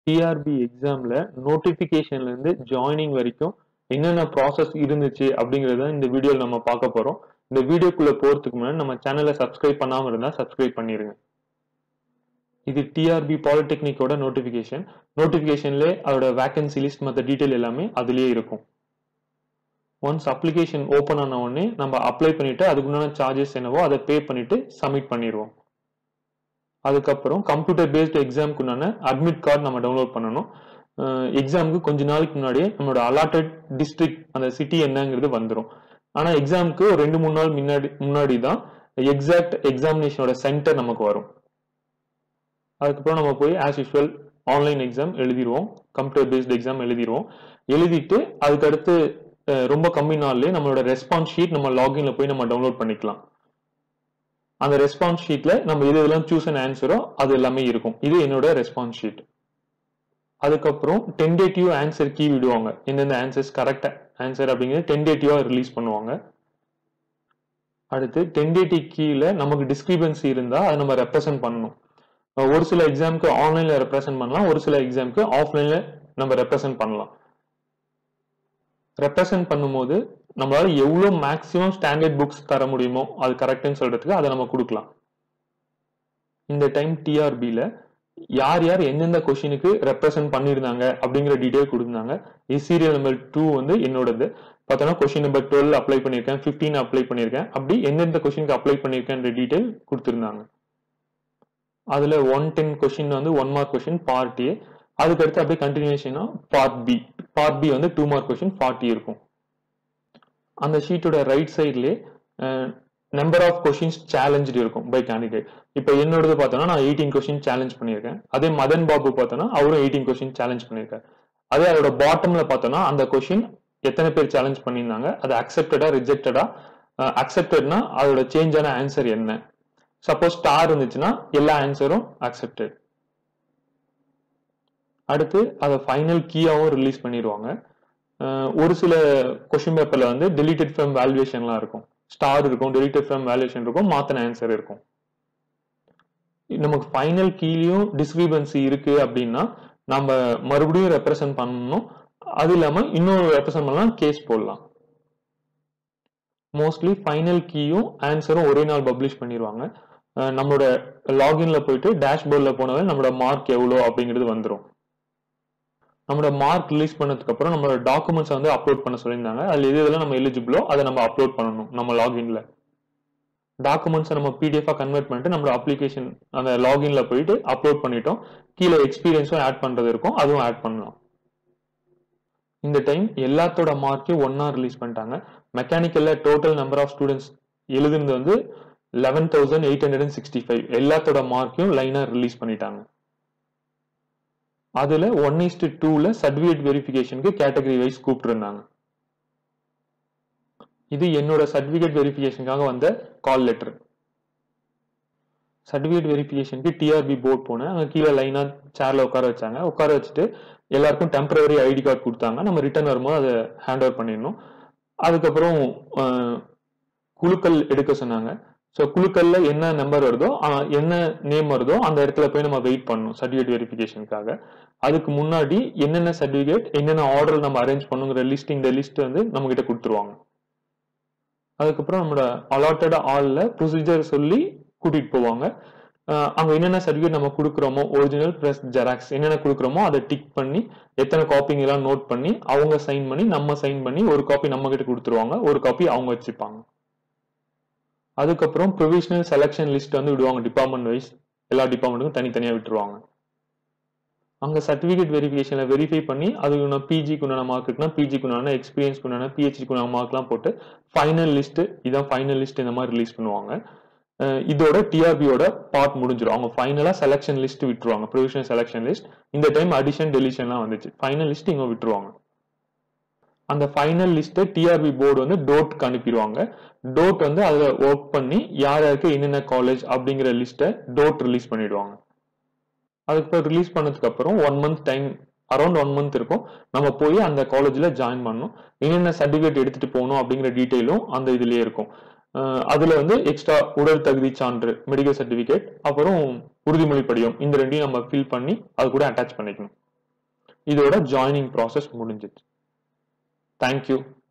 TRP எக்ஸாம்ல நோட்டிபிகேஷன்ல இருந்து joining வரைக்கும் என்னென்ன ப்ராசஸ் இருந்துச்சு அப்படிங்கறத இந்த வீடியோல நம்ம பார்க்க போறோம் இந்த வீடியோக்குள்ள போறதுக்கு முன்னாடி நம்ம சேனலை சப்ஸ்கிரைப் பண்ணாம இருந்தா சப்ஸ்கிரைப் பண்ணிருங்க இது டிஆர்பி பாலிடெக்னிக்கோட நோட்டிபிகேஷன் நோட்டிபிகேஷன்ல அதோட வேகன்சி லிஸ்ட் மற்ற டீட்டெயில் எல்லாமே அதுலயே இருக்கும் ஒன்ஸ் அப்ளிகேஷன் ஓப்பன் ஆன உடனே நம்ம அப்ளை பண்ணிட்டு அதுக்குண்டான சார்ஜஸ் என்னவோ அதை பே பண்ணிட்டு சப்மிட் பண்ணிடுவோம் அதுக்கப்புறம் கம்ப்யூட்டர் பேஸ்டு எக்ஸாமுக்குண்டான அட்மிட் கார்டு நம்ம டவுன்லோட் பண்ணணும் எக்ஸாமுக்கு கொஞ்ச நாளைக்கு முன்னாடியே நம்மளோட அலாட்டட் டிஸ்ட்ரிக்ட் அந்த சிட்டி என்னங்கிறது வந்துடும் ஆனா எக்ஸாமுக்கு ஒரு ரெண்டு மூணு நாள் முன்னாடி முன்னாடி தான் எக்ஸாக்ட் எக்ஸாமினேஷனோட சென்டர் நமக்கு வரும் அதுக்கப்புறம் நம்ம போய் ஆஸ் யூஸ்வல் ஆன்லைன் எக்ஸாம் எழுதிடுவோம் கம்ப்யூட்டர் பேஸ்டு எக்ஸாம் எழுதிடுவோம் எழுதிட்டு அதுக்கடுத்து ரொம்ப கம்மி நாள்லயே நம்மளோட ரெஸ்பான்ஸ் ஷீட் நம்ம லாகின்ல போய் நம்ம டவுன்லோட் பண்ணிக்கலாம் அந்த ரெஸ்பான்ஸ் ஷீட்ல நம்ம எது எதெல்லாம் சூஸ் அண்ட் ஆன்சரோ அது எல்லாமே இருக்கும் இது என்னோட ரெஸ்பான்ஸ் ஷீட் அதுக்கப்புறம் டென்டேட்டிவ் ஆன்சர் கீ விடுவாங்க எந்தெந்த ஆன்சர்ஸ் கரெக்ட் ஆன்சர் அப்படிங்கிறது டென்டேட்டிவா ரிலீஸ் பண்ணுவாங்க அடுத்து டென்டேட்டிவ் கீழ நமக்கு டிஸ்கிரிபன்சி இருந்தா அதை நம்ம ரெப்ரசென்ட் பண்ணணும் ஒரு சில எக்ஸாமுக்கு ஆன்லைன்ல ரெப்ரசென்ட் பண்ணலாம் ஒரு சில எக்ஸாமுக்கு ஆஃப்லைன்ல நம்ம ரெப்ரசென்ட் பண்ணலாம் ரெப்ரசென்ட் பண்ணும்போது நம்மளால எவ்வளவு மேக்சிமம் ஸ்டாண்டர்ட் புக்ஸ் தர முடியுமோ அது கரெக்ட்னு சொல்றதுக்கு அதை நம்ம கொடுக்கலாம் இந்த டைம் டிஆர்பில யார் யார் எந்தெந்த கொஷினுக்கு ரெப்ரசென்ட் பண்ணியிருந்தாங்க அப்படிங்கிற டீடைல் கொடுத்துருந்தாங்க சீரியல் நம்பர் டூ வந்து என்னோடது பார்த்தோன்னா கொஸ்டின் நம்பர் டுவெல் அப்ளை பண்ணியிருக்கேன் ஃபிஃப்டீன் அப்ளை பண்ணியிருக்கேன் அப்படி எந்தெந்த கொஸ்டினுக்கு அப்ளை பண்ணியிருக்கேன்ற டீடைல் கொடுத்துருந்தாங்க அதுல ஒன் டென் கொஸ்டின் வந்து one mark question part A அதுக்கடுத்து அப்படியே கண்டினியூஷனா பார்ட் பி பார்ட் பி வந்து டூ மார்க் கொஸ்டின் ஃபார்ட்டி இருக்கும் அந்த ஷீட்டோட ரைட் சைட்லேயே நம்பர் ஆஃப் கொஸ்டின்ஸ் சேலஞ்சு இருக்கும் பை கேண்டிடேட் இப்போ என்னோடது பார்த்தோன்னா நான் எயிட்டீன் கொஸ்டின் சேலஞ்ச் பண்ணியிருக்கேன் அதே மதன் பாபு பார்த்தோன்னா அவரும் எயிட்டீன் கொஸ்டின் சேலஞ்ச் பண்ணியிருக்காரு அதே அதோட பாட்டம்ல பார்த்தோன்னா அந்த கொஸ்டின் எத்தனை பேர் சேலஞ்ச் பண்ணியிருந்தாங்க அது அக்செப்டடா ரிஜெக்டடா அக்செப்டட்னா அதோட சேஞ்சான ஆன்சர் என்ன சப்போஸ் ஸ்டார் இருந்துச்சுன்னா எல்லா ஆன்சரும் அக்செப்டட் அடுத்து அதை ஃபைனல் கீயாவும் ரிலீஸ் பண்ணிடுவாங்க ஒரு சில கொஸ்டின் பேப்பர்ல வந்து டெலிட்டட் ஃப்ரம் வேல்யூவேஷன்லாம் இருக்கும் ஸ்டார் இருக்கும் டெலிட்டட் ஃப்ரம் வேல்யூவேஷன் இருக்கும் மாத்தின ஆன்சர் இருக்கும் நமக்கு ஃபைனல் கீழயும் டிஸ்கிரிபன்சி இருக்கு அப்படின்னா நம்ம மறுபடியும் ரெப்ரசென்ட் பண்ணணும் அது இல்லாம இன்னொரு ரெப்ரசென்ட் பண்ணலாம் கேஸ் போடலாம் மோஸ்ட்லி ஃபைனல் கீயும் ஆன்சரும் ஒரே நாள் பப்ளிஷ் பண்ணிடுவாங்க நம்மளோட லாகின்ல போயிட்டு டேஷ்போர்டில் போனவே நம்மளோட மார்க் எவ்வளோ அப்படிங்கிறது வந்துடும் நம்மளோட மார்க் ரிலீஸ் பண்ணதுக்கு அப்புறம் நம்மளோட டாக்குமெண்ட்ஸ் வந்து அப்லோட் பண்ண சொல்லியிருந்தாங்க அதுல எது இதெல்லாம் நம்ம எலிஜிபிளோ அதை நம்ம அப்லோட் பண்ணணும் நம்ம லாகின்ல டாக்குமெண்ட்ஸை நம்ம பிடிஎஃபா கன்வெர்ட் பண்ணிட்டு நம்மளோட அப்ளிகேஷன் அந்த லாகின்ல போயிட்டு அப்லோட் பண்ணிட்டோம் கீழே எக்ஸ்பீரியன்ஸும் ஆட் பண்றது இருக்கும் அதுவும் ஆட் பண்ணலாம் இந்த டைம் எல்லாத்தோட மார்க்கையும் ஒன்னா ரிலீஸ் பண்ணிட்டாங்க மெக்கானிக்கல்ல டோட்டல் நம்பர் ஆஃப் ஸ்டூடெண்ட்ஸ் எழுதுனது வந்து eleven thousand eight hundred and sixty five எல்லாத்தோட மார்க்கையும் லைனா ரிலீஸ் பண்ணிட்டாங்க அதுல ஒன் இஸ்டு டூல சர்டிபிகேட் வெரிஃபிகேஷனுக்கு கேட்டகரி வைஸ் கூப்பிட்டுருந்தாங்க இது என்னோட சர்டிபிகேட் வெரிஃபிகேஷனுக்காக வந்த கால் லெட்டர் சர்டிபிகேட் வெரிஃபிகேஷனுக்கு டிஆர்பி போர்ட் போனேன் அங்கே கீழே லைனா சேர்ல உட்கார வச்சாங்க உட்கார வச்சுட்டு எல்லாருக்கும் டெம்பரவரி ஐடி கார்டு கொடுத்தாங்க நம்ம ரிட்டர்ன் வரும்போது அதை ஹேண்ட் ஓவர் பண்ணிடணும் அதுக்கப்புறம் குழுக்கள் எடுக்க சொன்னாங்க ஸோ குழுக்கள்ல என்ன நம்பர் வருதோ என்ன நேம் வருதோ அந்த இடத்துல போய் நம்ம வெயிட் பண்ணணும் சர்டிஃபிகேட் வெரிஃபிகேஷனுக்காக அதுக்கு முன்னாடி என்னென்ன சர்டிஃபிகேட் என்னென்ன ஆர்டர் நம்ம அரேஞ்ச் பண்ணுங்கிற லிஸ்ட் இந்த லிஸ்ட் வந்து நம்ம கிட்ட கொடுத்துருவாங்க அதுக்கப்புறம் நம்மளோட அலாட்டட் ஆள்ல ப்ரொசீஜர் சொல்லி கூட்டிட்டு போவாங்க அங்க என்னென்ன சர்டிஃபிகேட் நம்ம கொடுக்குறோமோ ஒரிஜினல் பிளஸ் ஜெராக்ஸ் என்னென்ன கொடுக்குறோமோ அதை டிக் பண்ணி எத்தனை காப்பிங்க எல்லாம் நோட் பண்ணி அவங்க சைன் பண்ணி நம்ம சைன் பண்ணி ஒரு காப்பி நம்ம கிட்ட கொடுத்துருவாங்க ஒரு காப்பி அவங்க வச்சுப்பாங்க அதுக்கப்புறம் ப்ரொவிஷனல் செலெக்ஷன் லிஸ்ட் வந்து விடுவாங்க டிபார்ட்மெண்ட் வைஸ் எல்லா டிபார்ட்மெண்ட்டுக்கும் தனித்தனியாக விட்டுருவாங்க அங்கே சர்டிஃபிகேட் வெரிஃபிகேஷனில் வெரிஃபை பண்ணி அதுக்கு பிஜிக்கு உண்டான மார்க் இருக்குன்னா பிஜிக்கு உண்டான எக்ஸ்பீரியன்ஸ்க்கு உண்டான பிஹெச்டிக்கு உண்டான மார்க்லாம் போட்டு ஃபைனல் லிஸ்ட் இதான் ஃபைனல் லிஸ்ட் இந்த மாதிரி ரிலீஸ் பண்ணுவாங்க இதோட டிஆர்பியோட பார்ட் முடிஞ்சிடும் அவங்க ஃபைனலாக செலெக்ஷன் லிஸ்ட் விட்டுருவாங்க ப்ரொவிஷனல் செலெக்ஷன் லிஸ்ட் இந்த டைம் அடிஷன் டெலிஷன்லாம் வந்துச்சு ஃபைனல் லிஸ்ட் இங்கே விட்டுருவாங்க அந்த ஃபைனல் லிஸ்ட்டை டிஆர்பி போர்டு வந்து டோட்க்கு அனுப்பிடுவாங்க டோட் வந்து அதில் ஒர்க் பண்ணி யார் யாருக்கு என்னென்ன காலேஜ் அப்படிங்கிற லிஸ்ட்டை டோட் ரிலீஸ் பண்ணிடுவாங்க அதுக்கப்புறம் ரிலீஸ் பண்ணதுக்கு அப்புறம் one month time around one month இருக்கும் நம்ம போய் அந்த காலேஜில் ஜாயின் பண்ணணும் என்னென்ன சர்டிஃபிகேட் எடுத்துட்டு போகணும் அப்படிங்கிற டீட்டெயிலும் அந்த இதுலயே இருக்கும் அஹ் அதுல வந்து எக்ஸ்ட்ரா உடல் தகுதி சான்று மெடிக்கல் சர்டிஃபிகேட் அப்புறம் உறுதிமொழி படிவம் இந்த ரெண்டையும் நம்ம ஃபில் பண்ணி அது கூட அட்டாச் பண்ணிக்கணும் இதோட ஜாயினிங் ப்ராசஸ் முடிஞ்சிச்சு தேங்க்யூ